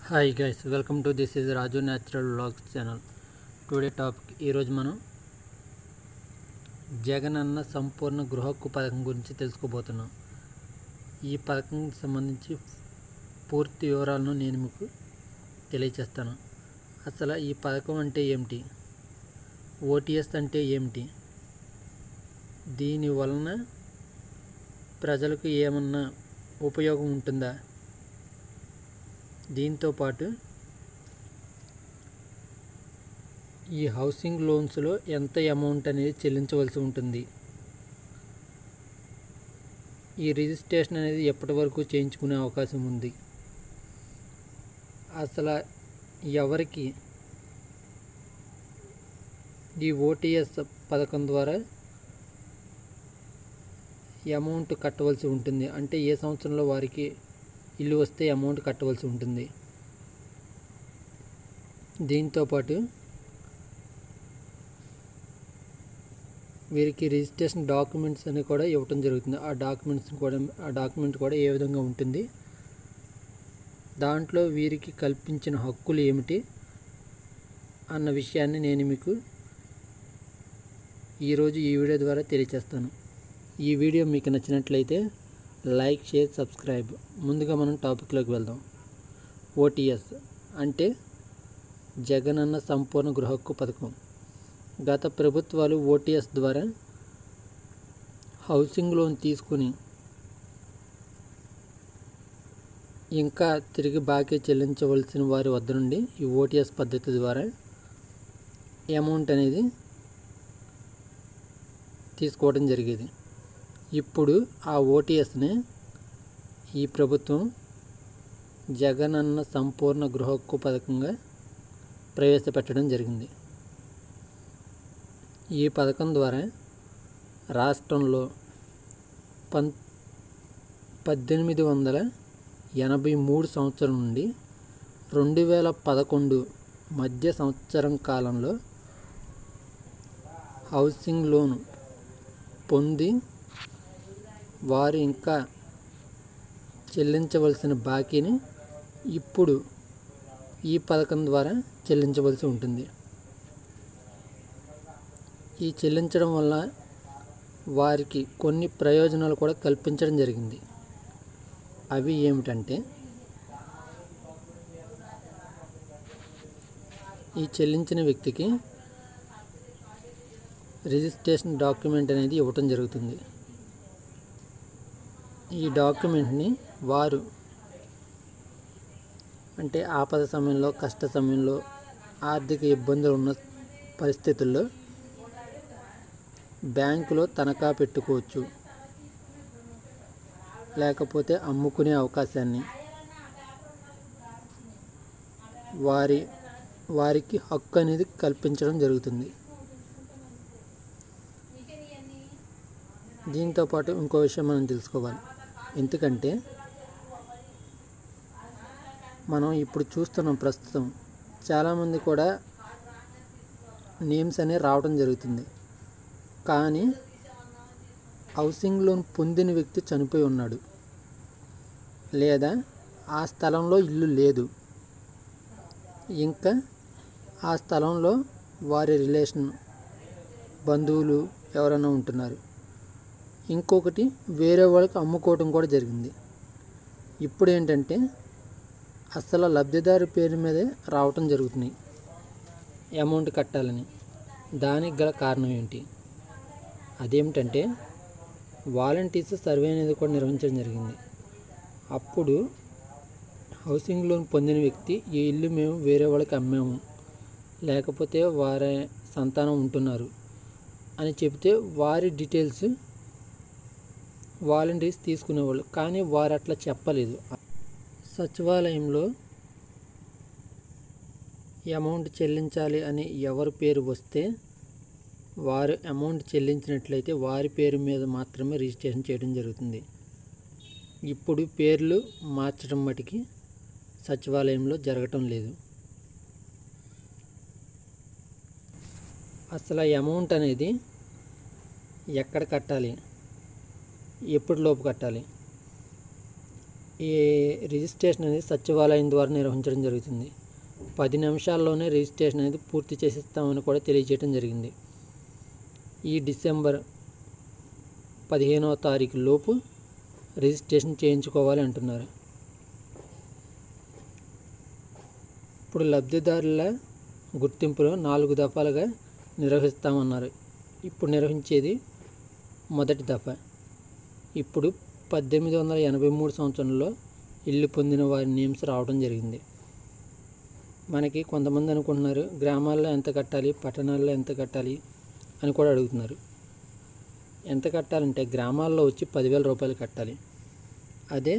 hi guys welcome to this is Raju natural vlogs channel today topic ఈరోజు మనం జగన్ అన్న సంపూర్ణ గృహక్కు పథకం గురించి తెలుసుకోబోతున్నాం ఈ పథకం సంబంధించి పూర్తి వివరాలను నేను మీకు తెలియచేస్తాను అసలు ఈ పథకం అంటే ఏమిటి ఓటీఎస్ అంటే ఏమిటి దీని వలన ప్రజలకు ఏమన్నా ఉపయోగం ఉంటుందా దీంతో పాటు ఈ హౌసింగ్ లోన్స్లో ఎంత అమౌంట్ అనేది చెల్లించవలసి ఉంటుంది ఈ రిజిస్ట్రేషన్ అనేది ఎప్పటి వరకు చేయించుకునే అవకాశం ఉంది అసలు ఎవరికి ఈ ఓటీఎస్ పథకం ద్వారా అమౌంట్ కట్టవలసి ఉంటుంది అంటే ఏ సంవత్సరంలో వారికి ఇల్లు వస్తే అమౌంట్ కట్టవలసి ఉంటుంది దీంతోపాటు వీరికి రిజిస్ట్రేషన్ డాక్యుమెంట్స్ అని కూడా ఇవ్వటం జరుగుతుంది ఆ డాక్యుమెంట్స్ కూడా ఆ డాక్యుమెంట్ కూడా ఏ విధంగా ఉంటుంది దాంట్లో వీరికి కల్పించిన హక్కులు ఏమిటి అన్న విషయాన్ని నేను మీకు ఈరోజు ఈ వీడియో ద్వారా తెలియచేస్తాను ఈ వీడియో మీకు నచ్చినట్లయితే లైక్ షేర్ సబ్స్క్రైబ్ ముందుగా మనం టాపిక్లోకి వెళ్దాం ఓటీఎస్ అంటే జగనన్న సంపూర్ణ గృహ హక్కు పథకం గత ప్రభుత్వాలు ఓటీఎస్ ద్వారా హౌసింగ్ లోన్ తీసుకుని ఇంకా తిరిగి బాకీ చెల్లించవలసిన వారి వద్ద నుండి ఈ ఓటీఎస్ పద్ధతి ద్వారా అమౌంట్ అనేది తీసుకోవడం జరిగేది ఇప్పుడు ఆ ఓటీఎస్ని ఈ ప్రభుత్వం జగనన్న సంపూర్ణ గృహ హక్కు పథకంగా ప్రవేశపెట్టడం జరిగింది ఈ పథకం ద్వారా రాష్ట్రంలో పం పద్దెనిమిది వందల ఎనభై మూడు సంవత్సరం నుండి రెండు వేల పదకొండు మధ్య సంవత్సరం కాలంలో హౌసింగ్ లోన్ పొంది వారు ఇంకా చెల్లించవలసిన బాకీని ఇప్పుడు ఈ పథకం ద్వారా చెల్లించవలసి ఉంటుంది ఈ చెల్లించడం వల్ల వారికి కొన్ని ప్రయోజనాలు కూడా కల్పించడం జరిగింది అవి ఏమిటంటే ఈ చెల్లించిన వ్యక్తికి రిజిస్ట్రేషన్ డాక్యుమెంట్ అనేది ఇవ్వటం జరుగుతుంది ఈ డాక్యుమెంట్ని వారు అంటే ఆపద సమయంలో కష్ట సమయంలో ఆర్థిక ఇబ్బందులు ఉన్న పరిస్థితుల్లో బ్యాంకులో తనఖా పెట్టుకోవచ్చు లేకపోతే అమ్ముకునే అవకాశాన్ని వారి వారికి హక్కు అనేది కల్పించడం జరుగుతుంది దీంతో పాటు ఇంకో విషయం మనం తెలుసుకోవాలి ఎందుకంటే మనం ఇప్పుడు చూస్తున్నాం ప్రస్తుతం చాలామంది కూడా నేమ్స్ అనేవి రావడం జరుగుతుంది కానీ హౌసింగ్ లోన్ పొందిన వ్యక్తి చనిపోయి ఉన్నాడు లేదా ఆ స్థలంలో ఇల్లు లేదు ఇంకా ఆ స్థలంలో వారి రిలేషన్ బంధువులు ఎవరైనా ఉంటున్నారు ఇంకొకటి వేరే వాళ్ళకి అమ్ముకోవడం కూడా జరిగింది ఇప్పుడు ఏంటంటే అసలు లబ్ధిదారు పేరు మీదే రావటం జరుగుతున్నాయి అమౌంట్ కట్టాలని దానికి గల కారణం ఏంటి అదేమిటంటే వాలంటీర్స్ సర్వే అనేది కూడా నిర్వహించడం జరిగింది అప్పుడు హౌసింగ్ లోన్ పొందిన వ్యక్తి ఈ ఇల్లు మేము వేరే వాళ్ళకి అమ్మాము లేకపోతే వారి సంతానం ఉంటున్నారు అని చెబితే వారి డీటెయిల్స్ వాలంటీర్స్ తీసుకునేవాళ్ళు కానీ వారు అట్లా చెప్పలేదు సచివాలయంలో అమౌంట్ చెల్లించాలి అని ఎవరి పేరు వస్తే వారు అమౌంట్ చెల్లించినట్లయితే వారి పేరు మీద మాత్రమే రిజిస్ట్రేషన్ చేయడం జరుగుతుంది ఇప్పుడు పేర్లు మార్చడం మటుకి సచివాలయంలో జరగటం లేదు అసలు అమౌంట్ అనేది ఎక్కడ కట్టాలి ఎప్పటిలోపు కట్టాలి ఈ రిజిస్ట్రేషన్ అనేది సచివాలయం ద్వారా నిర్వహించడం జరుగుతుంది పది నిమిషాల్లోనే రిజిస్ట్రేషన్ అనేది పూర్తి చేసిస్తామని కూడా తెలియజేయడం జరిగింది ఈ డిసెంబర్ పదిహేనవ తారీఖు లోపు రిజిస్ట్రేషన్ చేయించుకోవాలి అంటున్నారు ఇప్పుడు లబ్ధిదారుల గుర్తింపులో నాలుగు దఫాలుగా నిర్వహిస్తామన్నారు ఇప్పుడు నిర్వహించేది మొదటి దఫా ఇప్పుడు పద్దెనిమిది వందల ఎనభై మూడు సంవత్సరంలో ఇల్లు పొందిన వారి నేమ్స్ రావడం జరిగింది మనకి కొంతమంది అనుకుంటున్నారు గ్రామాల్లో ఎంత కట్టాలి పట్టణాల్లో ఎంత కట్టాలి అని కూడా అడుగుతున్నారు ఎంత కట్టాలంటే గ్రామాల్లో వచ్చి పదివేల రూపాయలు కట్టాలి అదే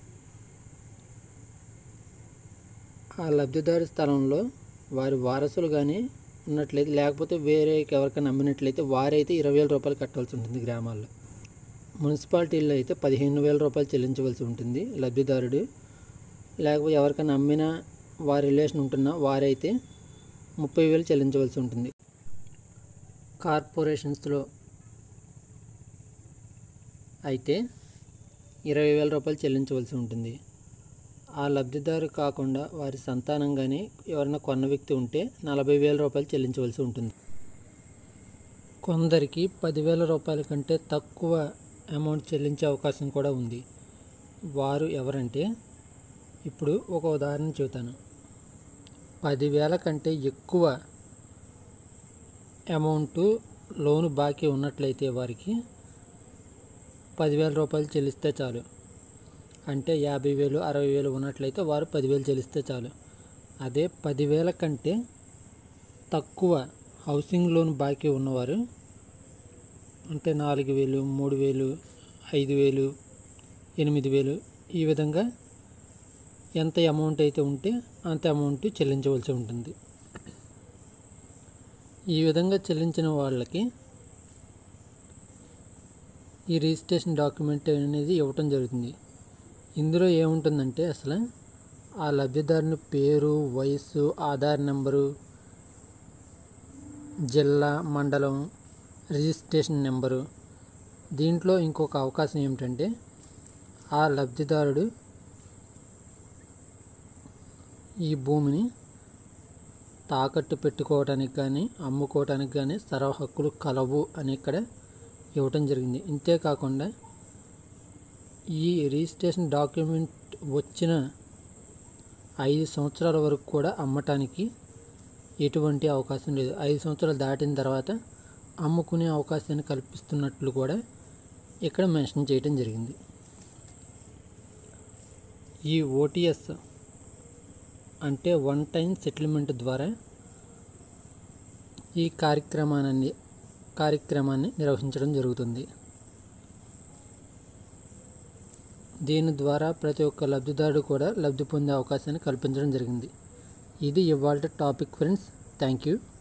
ఆ లబ్ధిదారు స్థలంలో వారి వారసులు కానీ ఉన్నట్లయితే లేకపోతే వేరే ఎవరికైనా అమ్మినట్లయితే వారైతే ఇరవై వేల రూపాయలు కట్టాల్సి ఉంటుంది గ్రామాల్లో మున్సిపాలిటీల్లో అయితే పదిహేను వేల రూపాయలు చెల్లించవలసి ఉంటుంది లబ్ధిదారుడు లేకపోతే ఎవరికైనా అమ్మినా వారి రిలేషన్ ఉంటున్నా వారైతే ముప్పై వేలు చెల్లించవలసి ఉంటుంది కార్పొరేషన్స్లో అయితే ఇరవై వేల రూపాయలు చెల్లించవలసి ఉంటుంది ఆ లబ్ధిదారు కాకుండా వారి సంతానం కానీ ఎవరైనా కొన్న వ్యక్తి ఉంటే నలభై వేల రూపాయలు చెల్లించవలసి ఉంటుంది కొందరికి పదివేల రూపాయల కంటే తక్కువ అమౌంట్ చెల్లించే అవకాశం కూడా ఉంది వారు ఎవరంటే ఇప్పుడు ఒక ఉదాహరణ చెబుతాను పదివేల కంటే ఎక్కువ అమౌంట్ లోను బాకీ ఉన్నట్లయితే వారికి పదివేల రూపాయలు చెల్లిస్తే చాలు అంటే యాభై వేలు అరవై వేలు ఉన్నట్లయితే వారు పదివేలు చెల్లిస్తే చాలు అదే పదివేల కంటే తక్కువ హౌసింగ్ లోన్ బాకీ ఉన్నవారు అంటే నాలుగు వేలు మూడు వేలు ఐదు వేలు ఎనిమిది వేలు ఈ విధంగా ఎంత అమౌంట్ అయితే ఉంటే అంత అమౌంట్ చెల్లించవలసి ఉంటుంది ఈ విధంగా చెల్లించిన వాళ్ళకి ఈ రిజిస్ట్రేషన్ డాక్యుమెంట్ అనేది ఇవ్వటం జరుగుతుంది ఇందులో ఏముంటుందంటే అసలు ఆ లబ్ధిదారుని పేరు వయసు ఆధార్ నెంబరు జిల్లా మండలం రిజిస్ట్రేషన్ నెంబరు దీంట్లో ఇంకొక అవకాశం ఏమిటంటే ఆ లబ్ధిదారుడు ఈ భూమిని తాకట్టు పెట్టుకోవడానికి కానీ అమ్ముకోవడానికి కానీ సర్వ హక్కులు కలవు అని ఇక్కడ ఇవ్వటం జరిగింది ఇంతేకాకుండా ఈ రిజిస్ట్రేషన్ డాక్యుమెంట్ వచ్చిన ఐదు సంవత్సరాల వరకు కూడా అమ్మటానికి ఎటువంటి అవకాశం లేదు ఐదు సంవత్సరాలు దాటిన తర్వాత అమ్ముకునే అవకాశాన్ని కల్పిస్తున్నట్లు కూడా ఇక్కడ మెన్షన్ చేయడం జరిగింది ఈ ఓటీఎస్ అంటే వన్ టైం సెటిల్మెంట్ ద్వారా ఈ కార్యక్రమాన్ని కార్యక్రమాన్ని నిర్వహించడం జరుగుతుంది దీని ద్వారా ప్రతి ఒక్క లబ్ధిదారుడు కూడా లబ్ధి పొందే అవకాశాన్ని కల్పించడం జరిగింది ఇది ఇవాళ టాపిక్ ఫ్రెండ్స్ థ్యాంక్ యూ